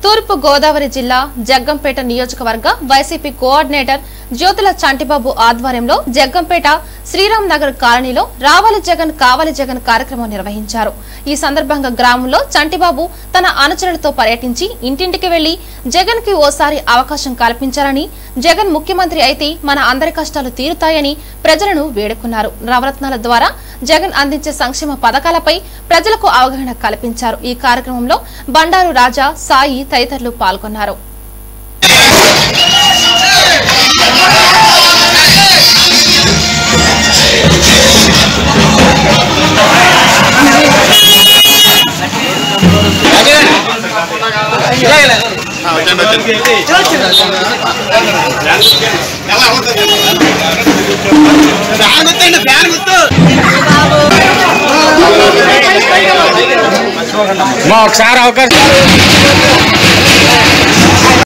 తూర్పు గోదావరి జిల్లా జగ్గంపేట నియోజకవర్గ వైసీపీ కోఆర్డినేటర్ జ్యోతుల చంటిబాబు ఆధ్వర్యంలో జగ్గంపేట శ్రీరామ్ నగర్ కాలనీలో రావాలి జగన్ కావాలి జగన్ కార్యక్రమం నిర్వహించారు ఈ సందర్భంగా గ్రామంలో చంటిబాబు తన అనుచరులతో పర్యటించి ఇంటింటికి వెళ్లి జగన్ కి ఓసారి అవకాశం కల్పించాలని జగన్ ముఖ్యమంత్రి అయితే మన అందరి కష్టాలు తీరుతాయని ప్రజలను వేడుకున్నారు నవరత్నాల ద్వారా జగన్ అందించే సంక్షేమ పథకాలపై ప్రజలకు అవగాహన కల్పించారు ఈ కార్యక్రమంలో బండారు రాజా సాయి తదితరులు పాల్గొన్నారు మా ఒకసారి అవకాశం